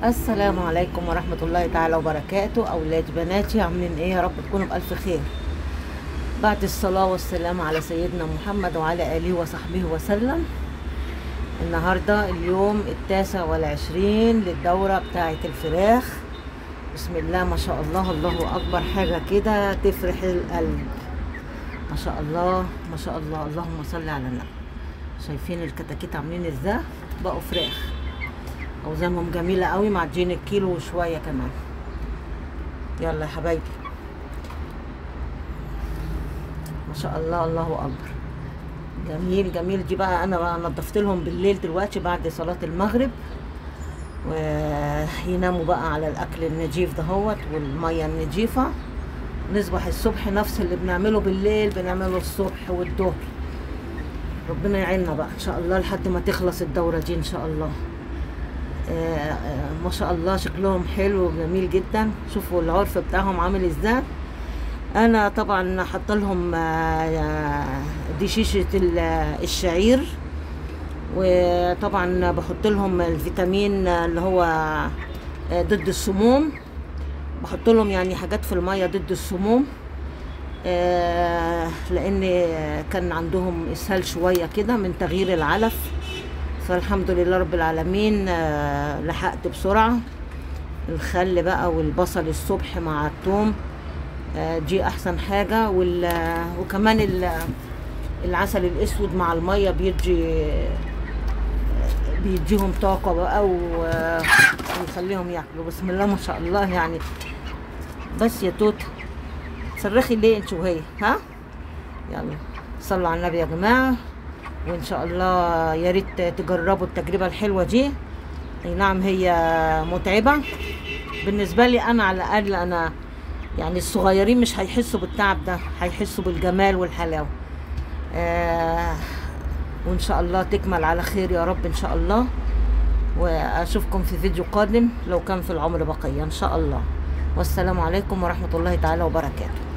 السلام عليكم ورحمة الله تعالى وبركاته أولاد بناتي عاملين إيه يا رب تكونوا بألف خير بعد الصلاة والسلام على سيدنا محمد وعلى آله وصحبه وسلم النهاردة اليوم التاسع والعشرين للدورة بتاعة الفراخ بسم الله ما شاء الله الله أكبر حاجة كده تفرح القلب ما شاء الله ما شاء الله اللهم صل على النبي شايفين الكتاكيت عاملين ازاي بقوا فراخ اوزانهم جميله قوي معديين الكيلو وشويه كمان يلا يا حبايبي ما شاء الله الله اكبر جميل جميل دي بقى انا بقى نضفت لهم بالليل دلوقتي بعد صلاه المغرب ويناموا بقى على الاكل النجيف دهوت والميه النجيفه نصبح الصبح نفس اللي بنعمله بالليل بنعمله الصبح والظهر ربنا يعيننا بقى ان شاء الله لحد ما تخلص الدوره دي ان شاء الله آه آه ما شاء الله شكلهم حلو وجميل جدا شوفوا العرف بتاعهم عامل ازاي انا طبعا حاطه لهم آه دي شيشه الشعير وطبعا بحط لهم الفيتامين اللي هو ضد السموم بحط لهم يعني حاجات في الميه ضد السموم آه لان كان عندهم اسهال شويه كده من تغيير العلف فالحمد لله رب العالمين آه لحقت بسرعه الخل بقى والبصل الصبح مع الثوم آه دي احسن حاجه وكمان العسل الاسود مع الميه بيدي بيديهم طاقه بقى ويخليهم ياكلوا بسم الله ما شاء الله يعني بس يا توته صرخي ليه انت وهي ها يلا صلوا على النبي يا جماعه وان شاء الله يا ريت تجربوا التجربه الحلوه دي اي نعم هي متعبه بالنسبه لي انا على الاقل انا يعني الصغيرين مش هيحسوا بالتعب ده هيحسوا بالجمال والحلاوه آه وان شاء الله تكمل على خير يا رب ان شاء الله واشوفكم في فيديو قادم لو كان في العمر بقيه ان شاء الله والسلام عليكم ورحمه الله تعالى وبركاته